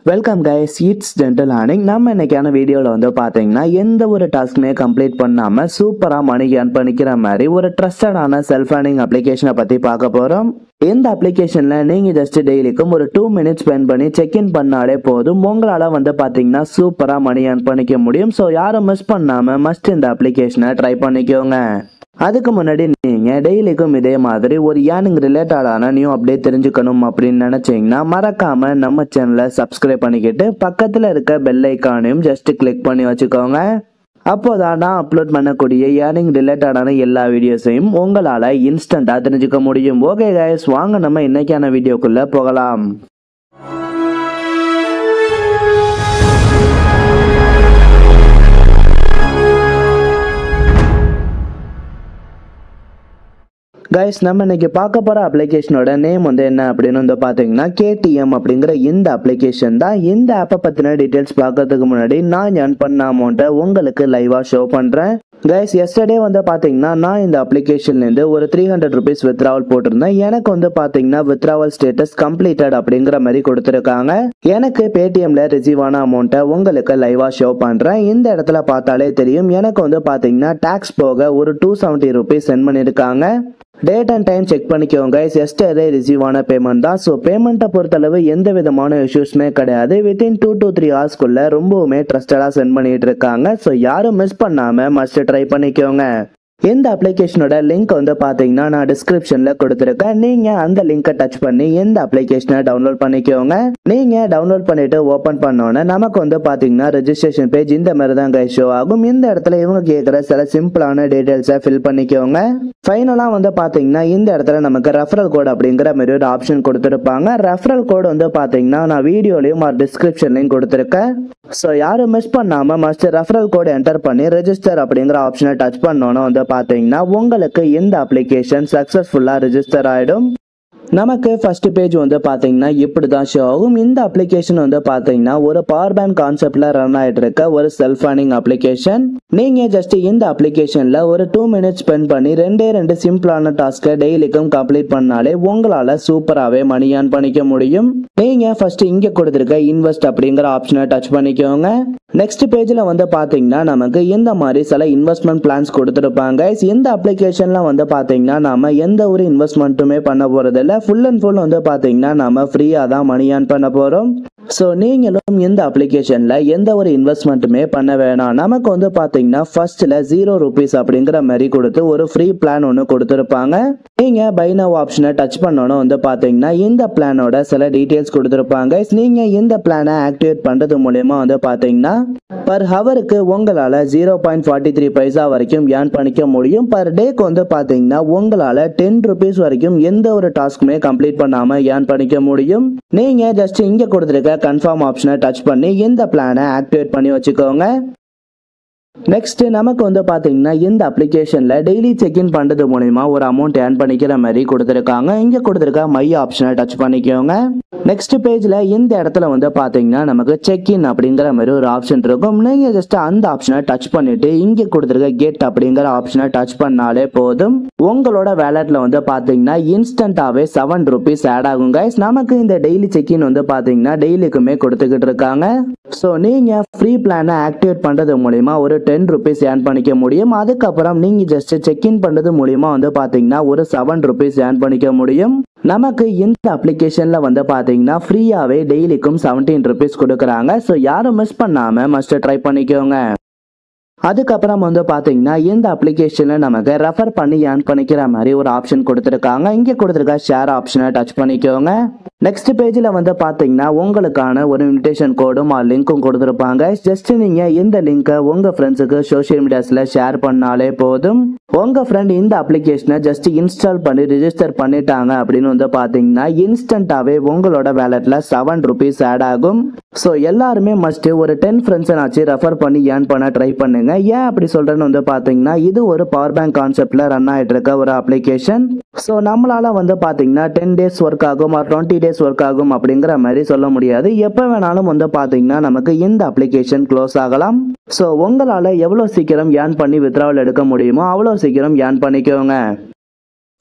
welcome guys it's gentle ஹார்னிங் நம்ம இன்னைக்கான வீடியோவில் வந்து பார்த்தீங்கன்னா எந்த ஒரு டாஸ்க்குமே கம்ப்ளீட் பண்ணாமல் சூப்பராக மணி ஏர்ன் பண்ணிக்கிற மாதிரி ஒரு ட்ரஸ்டடான செல்ஃப் ஏர்னிங் அப்ளிகேஷனை பற்றி பார்க்க போகிறோம் இந்த அப்ளிகேஷனில் நீங்கள் ஜஸ்ட் டெய்லிக்கும் ஒரு டூ மினிட்ஸ் ஸ்பெண்ட் பண்ணி செக்இன் பண்ணாலே போதும் உங்களால் வந்து பார்த்தீங்கன்னா சூப்பராக மணி ஏர்ன் பண்ணிக்க முடியும் ஸோ யாரும் மிஸ் பண்ணாமல் மஸ்ட் இந்த அப்ளிகேஷனை ட்ரை பண்ணிக்கோங்க அதுக்கு முன்னாடி நீங்கள் டெய்லிக்கும் இதே மாதிரி ஒரு ஏர்னிங் ரிலேட்டடான நியூ அப்டேட் தெரிஞ்சுக்கணும் அப்படின்னு நினச்சிங்கன்னா மறக்காமல் நம்ம சேனலை சப்ஸ்கிரைப் பண்ணிக்கிட்டு பக்கத்தில் இருக்க பெல் ஐக்கானையும் ஜஸ்ட் கிளிக் பண்ணி வச்சுக்கோங்க அப்போதான் நான் அப்லோட் பண்ணக்கூடிய ஏர்னிங் ரிலேட்டடான எல்லா வீடியோஸையும் உங்களால் இன்ஸ்டண்ட்டாக தெரிஞ்சுக்க முடியும் ஓகே கைஸ் வாங்க நம்ம இன்னைக்கான வீடியோக்குள்ளே போகலாம் கைஸ் நம்ம இன்னைக்கு பார்க்க போகிற அப்ளிகேஷனோட நேம் வந்து என்ன அப்படின்னு வந்து பார்த்தீங்கன்னா கேடிஎம் அப்படிங்கிற இந்த அப்ளிகேஷன் தான் இந்த ஆப்பை பற்றின டீட்டெயில்ஸ் பார்க்கறதுக்கு முன்னாடி நான் ஏர்ன் பண்ண அமௌண்ட்டை உங்களுக்கு லைவாக ஷோ பண்ணுறேன் கைஸ் எஸ்டர்டே வந்து பார்த்தீங்கன்னா நான் இந்த அப்ளிகேஷன்லேருந்து ஒரு த்ரீ ஹண்ட்ரட் ருபீஸ் வித்ராவல் போட்டிருந்தேன் எனக்கு வந்து பார்த்தீங்கன்னா வித்ராவல் ஸ்டேட்டஸ் கம்ப்ளீட்டட் அப்படிங்கிற மாதிரி கொடுத்துருக்காங்க எனக்கு பேடிஎம்ல ரிசீவ் ஆன அமௌண்ட்டை உங்களுக்கு லைவாக ஷோ பண்ணுறேன் இந்த இடத்துல பார்த்தாலே தெரியும் எனக்கு வந்து பார்த்தீங்கன்னா டேக்ஸ் போக ஒரு டூ செவன்ட்டி ருபீஸ் சென்ட் பண்ணியிருக்காங்க டேட் அண்ட் டைம் செக் பண்ணிக்கோங்க எஸ்டர்டே ரிசீவ் ஆன பேமெண்ட் தான் ஸோ பேமெண்ட்டை பொறுத்தளவு எந்த விதமான இஷ்யூஸுமே கிடையாது வித்தின் டூ டு த்ரீ ஹவர்ஸ்க்குள்ள ரொம்பவுமே ட்ரஸ்டடாக சென்ட் பண்ணிட்டு இருக்காங்க ஸோ யாரும் மிஸ் பண்ணாமல் மஸ்ட் ட்ரை பண்ணிக்கோங்க இந்த அப்ளிகேஷனோட லிங்க் வந்து பார்த்தீங்கன்னா நான் டிஸ்கிரிப்ஷனில் கொடுத்துருக்கேன் நீங்கள் அந்த லிங்கை டச் பண்ணி இந்த அப்ளிகேஷனை டவுன்லோட் பண்ணிக்கோங்க நீங்கள் டவுன்லோட் பண்ணிட்டு ஓப்பன் பண்ணோன்னே நமக்கு வந்து பார்த்தீங்கன்னா ரெஜிஸ்ட்ரேஷன் பேஜ் இந்த மாதிரி தான் கை ஷோ ஆகும் இந்த இடத்துல இவங்க கேட்குற சில சிம்பிளான டீட்டெயில்ஸை ஃபில் பண்ணிக்கோங்க ஃபைனலாக வந்து பார்த்தீங்கன்னா இந்த இடத்துல நமக்கு ரெஃபரல் கோட் அப்படிங்கிற மாதிரி ஒரு ஆப்ஷன் கொடுத்துருப்பாங்க ரெஃபரல் கோட் வந்து பார்த்தீங்கன்னா நான் வீடியோலையும் ஒரு டிஸ்கிரிப்ஷன்லையும் கொடுத்துருக்கேன் ஸோ யாரும் மிஸ் பண்ணாமல் மஸ்ட் ரெஃபரல் கோட் என்டர் பண்ணி ரெஜிஸ்டர் அப்படிங்கிற ஆப்ஷனை டச் பண்ணோன்னு வந்து பார்த்தீங்கன்னா உங்களுக்கு இந்த அப்ளிகேஷன் சக்ஸஸ்ஃபுல்லாக ரெஜிஸ்டர் ஆகிடும் நமக்கு ஃபர்ஸ்ட் பேஜ் வந்து பார்த்தீங்கன்னா இப்படி தான் ஷோ ஆகும் இந்த அப்ளிகேஷன் வந்து பார்த்தீங்கன்னா ஒரு பவர் பேங்க் கான்செப்டில் ரன் ஆகிட்டு இருக்க ஒரு செல்ஃப் ஏர்னிங் அப்ளிகேஷன் நீங்கள் ஜஸ்ட் இந்த அப்ளிகேஷனில் ஒரு டூ மினிட்ஸ் ஸ்பெண்ட் பண்ணி ரெண்டே ரெண்டு சிம்பிளான டாஸ்க்கை டெய்லிக்கும் கம்ப்ளீட் பண்ணாலே உங்களால் சூப்பராகவே மணி ஏர்ன் பண்ணிக்க முடியும் நீங்கள் ஃபர்ஸ்ட் இங்கே கொடுத்துருக்க இன்வெஸ்ட் அப்படிங்கிற ஆப்ஷனை டச் பண்ணிக்கோங்க நெக்ஸ்ட் பேஜில் வந்து பார்த்தீங்கன்னா நமக்கு இந்த மாதிரி சில இன்வெஸ்ட்மெண்ட் பிளான்ஸ் கொடுத்துருப்பாங்க இந்த அப்ளிகேஷனில் வந்து பார்த்தீங்கன்னா நாம எந்த ஒரு இன்வெஸ்ட்மெண்ட்டுமே பண்ண போகிறதில்ல ஃபுல் அண்ட் ஃபுல் வந்து பார்த்தீங்கன்னா நம்ம ஃப்ரீயாக தான் மணி ஏர்ன் பண்ண போகிறோம் ஸோ நீங்களும் இந்த அப்ளிகேஷனில் எந்த ஒரு இன்வெஸ்ட்மெண்ட்டுமே பண்ண வேணாம் நமக்கு வந்து பார்த்தீங்கன்னா ஃபர்ஸ்ட்டில் ஜீரோ ருபீஸ் அப்படிங்கிற மாதிரி கொடுத்து ஒரு ஃப்ரீ பிளான் ஒன்று கொடுத்துருப்பாங்க நீங்கள் பை நவ் ஆப்ஷனை டச் பண்ணணும் வந்து பார்த்தீங்கன்னா இந்த பிளானோட சில டீட்டெயில்ஸ் கொடுத்துருப்பாங்க நீங்கள் இந்த பிளானை ஆக்டிவேட் பண்ணுறது மூலயமா வந்து பார்த்தீங்கன்னா பர் ஹவருக்கு உங்களால் zero point forty three paisa வரைக்கும் ஏர்ன் பண்ணிக்க முடியும் பர் டேக்கு வந்து பார்த்தீங்கன்னா உங்களால் டென் ருபீஸ் வரைக்கும் எந்த ஒரு டாஸ்க்குமே கம்ப்ளீட் பண்ணாமல் ஏர்ன் பண்ணிக்க முடியும் நீங்கள் ஜஸ்ட் இங்கே கொடுத்துருக்க கன்ஃபார்ம் ஆப்ஷனை டச் பண்ணி இந்த பிளானை ஆக்டிவேட் பண்ணி வச்சுக்கோங்க நெக்ஸ்ட் நமக்கு வந்து பார்த்தீங்கன்னா இந்த அப்ளிகேஷனில் டெய்லி செக்இன் பண்ணுறது மூலிமா ஒரு அமௌண்ட் ஏர்ன் பண்ணிக்கிற மாதிரி கொடுத்துருக்காங்க இங்கே கொடுத்துருக்க மை ஆப்ஷனை டச் பண்ணிக்கோங்க நெக்ஸ்ட் பேஜில் இந்த இடத்துல வந்து பார்த்தீங்கன்னா நமக்கு செக்இன் அப்படிங்கிற மாதிரி ஒரு ஆப்ஷன் இருக்கும் நீங்கள் ஜஸ்ட் அந்த ஆப்ஷனை டச் பண்ணிட்டு இங்கே கொடுத்துருக்க கெட் அப்படிங்கிற ஆப்ஷனை டச் பண்ணாலே போதும் உங்களோட வேலெட்டில் வந்து பார்த்தீங்கன்னா இன்ஸ்டண்ட்டாகவே செவன் ருபீஸ் ஆட் ஆகும் கைஸ் நமக்கு இந்த டெய்லி செக்இன் வந்து பார்த்தீங்கன்னா டெய்லிக்குமே கொடுத்துக்கிட்டு இருக்காங்க ஸோ நீங்கள் ஃப்ரீ பிளானை ஆக்டிவேட் பண்ணுறது மூலிமா ஒரு டென் ருபீஸ் ஏர்ன் பண்ணிக்க முடியும் அதுக்கப்புறம் நீங்கள் ஜஸ்ட் செக்இன் பண்ணுறது மூலிமா வந்து பார்த்தீங்கன்னா ஒரு செவன் ருபீஸ் ஏர்ன் பண்ணிக்க முடியும் நமக்கு இந்த அப்ளிகேஷனில் வந்து பார்த்தீங்கன்னா ஃப்ரீயாகவே டெய்லிக்கும் செவன்டீன் ருபீஸ் கொடுக்குறாங்க ஸோ யாரும் மிஸ் பண்ணாமல் மஸ்ட் ட்ரை பண்ணிக்கோங்க அதுக்கப்புறம் வந்து பார்த்தீங்கன்னா இந்த அப்ளிகேஷனில் நமக்கு ரெஃபர் பண்ணி ஏர்ன் பண்ணிக்கிற மாதிரி ஒரு ஆப்ஷன் கொடுத்துருக்காங்க இங்கே கொடுத்துருக்க ஷேர் ஆப்ஷனை டச் பண்ணிக்கோங்க நெக்ஸ்ட் பேஜில் வந்து பார்த்தீங்கன்னா உங்களுக்கான ஒரு இன்விடேஷன் கோடும் லிங்க்கும் கொடுத்துருப்பாங்க ஜஸ்ட் நீங்கள் இந்த லிங்கை உங்கள் ஃப்ரெண்ட்ஸுக்கு சோஷியல் மீடியாஸில் ஷேர் பண்ணாலே போதும் உங்கள் ஃப்ரெண்ட் இந்த அப்ளிகேஷனை ஜஸ்ட் இன்ஸ்டால் பண்ணி ரிஜிஸ்டர் பண்ணிட்டாங்க அப்படின்னு வந்து பார்த்தீங்கன்னா இன்ஸ்டண்ட்டாகவே உங்களோட வேலெட்டில் செவன் ருபீஸ் ஆட் ஆகும் ஸோ எல்லாருமே மஸ்ட் ஒரு டென் ஃப்ரெண்ட்ஸை ரெஃபர் பண்ணி ஏர்ன் பண்ண ட்ரை பண்ணுங்க ஏன் அப்படி சொல்றேன்னு வந்து பார்த்தீங்கன்னா இது ஒரு பவர் பேங்க் கான்செப்ட்ல ரன் ஆகிட்டு இருக்க ஒரு அப்ளிகேஷன் ஸோ நம்மளால வந்து பார்த்தீங்கன்னா டென் டேஸ் ஒர்க் ஆகும் ஆர் டுவெண்ட்டி டேஸ் ஒர்க் ஆகும் அப்படிங்கிற மாதிரி சொல்ல முடியாது எப்போ வேணாலும் வந்து பார்த்தீங்கன்னா நமக்கு இந்த அப்ளிகேஷன் க்ளோஸ் ஆகலாம் ஸோ உங்களால் எவ்வளோ சீக்கிரம் ஏர்ன் பண்ணி வித்ராவல் எடுக்க முடியுமோ அவ்வளோ சீக்கிரம் ஏர்ன் பண்ணிக்கோங்க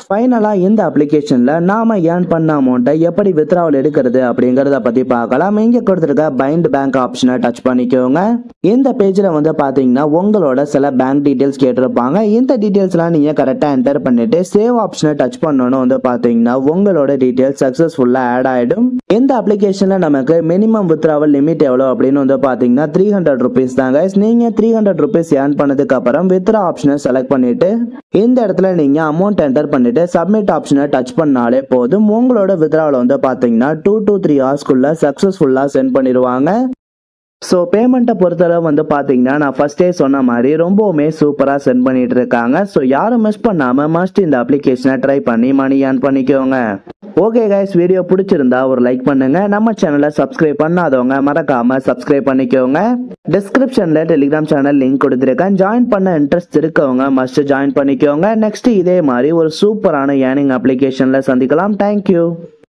ஃபைனலாக இந்த அப்ளிகேஷனில் நாம ஏர்ன் பண்ண அமௌண்ட்டை எப்படி வித்ராவல் எடுக்கிறது அப்படிங்கிறத பற்றி பார்க்கலாம் இங்கே கொடுத்துருக்க பைண்ட் பேங்க் ஆப்ஷனை டச் பண்ணிக்கோங்க இந்த பேஜில் வந்து பார்த்தீங்கன்னா உங்களோட சில பேங்க் டீட்டெயில்ஸ் கேட்டிருப்பாங்க இந்த டீட்டெயில்ஸ்லாம் நீங்கள் கரெக்டாக என்டர் பண்ணிட்டு சேவ் ஆப்ஷனை டச் பண்ணணும் வந்து பார்த்தீங்கன்னா உங்களோட டீட்டெயில்ஸ் சக்ஸஸ்ஃபுல்லாக ஆட் ஆகிடும் இந்த அப்ளிகேஷனில் நமக்கு மினிமம் வித்ராவல் லிமிட் எவ்வளோ அப்படின்னு வந்து பார்த்தீங்கன்னா த்ரீ ஹண்ட்ரட் ருபீஸ் தான் கைஸ் நீங்கள் த்ரீ ஹண்ட்ரட் ருபீஸ் ஏர்ன் பண்ணதுக்கு அப்புறம் வித்ரா ஆப்ஷனை செலக்ட் பண்ணிட்டு இந்த இடத்துல நீங்கள் அமௌண்ட் என்டர் பண்ணிட்டு சப்மிட் ஆப்ஷனை டச் பண்ணாலே போதும் உங்களோட வித்ராவில் வந்து பார்த்தீங்கன்னா டூ டு த்ரீ ஹவர்ஸ்க்குள்ள சக்ஸஸ்ஃபுல்லாக சென்ட் பண்ணிடுவாங்க ஸோ பேமெண்ட்டை பொறுத்தளவு வந்து பார்த்தீங்கன்னா நான் ஃபர்ஸ்டே சொன்ன மாதிரி ரொம்பவுமே சூப்பராக சென்ட் பண்ணிட்டு இருக்காங்க ஸோ யாரும் மிஸ் பண்ணாமல் மஸ்ட் இந்த அப்ளிகேஷனை ட்ரை பண்ணி மணி ஏர்ன் பண்ணிக்கோங்க ஓகே கைஸ் வீடியோ பிடிச்சிருந்தா ஒரு லைக் பண்ணுங்க நம்ம சேனலை சப்ஸ்கிரைப் பண்ணாதவங்க மறக்காம சப்ஸ்கிரைப் பண்ணிக்கோங்க டிஸ்கிரிப்ஷனில் டெலிகிராம் சேனல் லிங்க் கொடுத்துருக்கேன் ஜாயின் பண்ண இன்ட்ரெஸ்ட் இருக்கவங்க மஸ்ட் ஜாயின் பண்ணிக்கோங்க நெக்ஸ்ட் இதே மாதிரி ஒரு சூப்பரான ஏர்னிங் அப்ளிகேஷனில் சந்திக்கலாம் தேங்க்யூ